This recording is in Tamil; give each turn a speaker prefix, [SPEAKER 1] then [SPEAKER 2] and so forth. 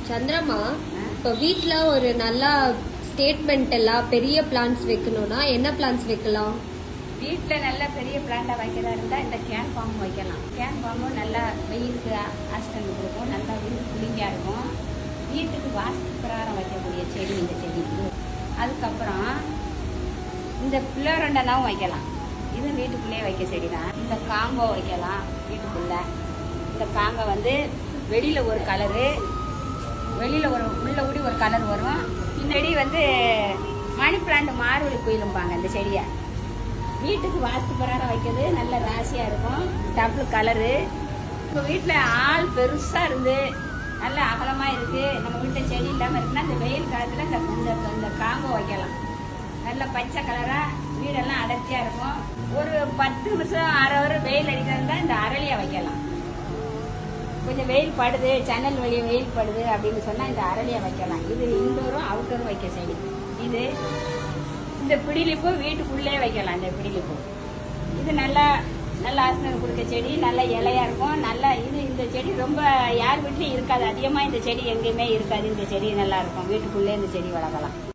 [SPEAKER 1] சந்திரமா இப்போ வீட்ல ஒரு நல்லா ஸ்டேட்மெண்ட் எல்லாம் பெரிய பிளான்ஸ் வைக்கணும்னா என்ன பிளான்ஸ் வைக்கலாம்
[SPEAKER 2] வீட்டில் நல்ல பெரிய பிளான்ட்டாக வைக்கிறதா இருந்தால் இந்த கேன் ஃபார்ம் வைக்கலாம் கேன் ஃபார்மும் நல்லா வெயிலுக்கு ஆஸ்டன் கொடுக்கும் நல்லா வீடு குளிங்காக இருக்கும் வீட்டுக்கு வாஸ்து பிரகாரம் வைக்கக்கூடிய செடி இந்த செடி அதுக்கப்புறம் இந்த பிள்ளரண்டனாவும் வைக்கலாம் இது வீட்டுக்குள்ளேயே வைக்க செடி தான் இந்த காம்போ வைக்கலாம் வீட்டுக்குள்ள இந்த காம்போ வந்து வெளியில் ஒரு கலரு வெளியில் ஒரு உள்ள ஊடி ஒரு கலர் வரும் பின்னாடி வந்து மணி பிளான்ட் மார்வழி குயிலும்பாங்க இந்த செடியை வீட்டுக்கு வாஸ்து பிரகாரம் வைக்கிறது நல்ல ராசியாக இருக்கும் டபுள் கலரு இப்போ வீட்டில் ஆள் பெருசாக இருந்து நல்ல அகலமாக இருக்குது நம்ம வீட்டில் செடி இல்லாமல் இருக்குன்னா இந்த வெயில் காலத்தில் இந்த இந்த இந்த காம்போ வைக்கலாம் நல்ல பச்சை கலராக வீடெல்லாம் அடர்த்தியாக இருக்கும் ஒரு பத்து நிமிஷம் அரை ஹவர் வெயில் அடிக்கிறதா இந்த அரளியை வைக்கலாம் கொஞ்சம் வெயில் படுது ஜன்னல் வழியே வெயில் படுது அப்படின்னு சொன்னால் இந்த அரளியை வைக்கலாம் இது இண்டோரும் அவுட்டோரும் வைக்க செடி இது இந்த பிடிலிப்பூ வீட்டுக்குள்ளே வைக்கலாம் இந்த பிடிலிப்பூ இது நல்லா நல்ல ஆசனம் கொடுக்க செடி நல்ல இலையா இருக்கும் நல்லா இது இந்த செடி ரொம்ப யார் வீட்லையும் இருக்காது அதிகமாக இந்த செடி எங்கேயுமே இருக்காது இந்த செடி நல்லா இருக்கும் வீட்டுக்குள்ளே இந்த செடி வளர்க்கலாம்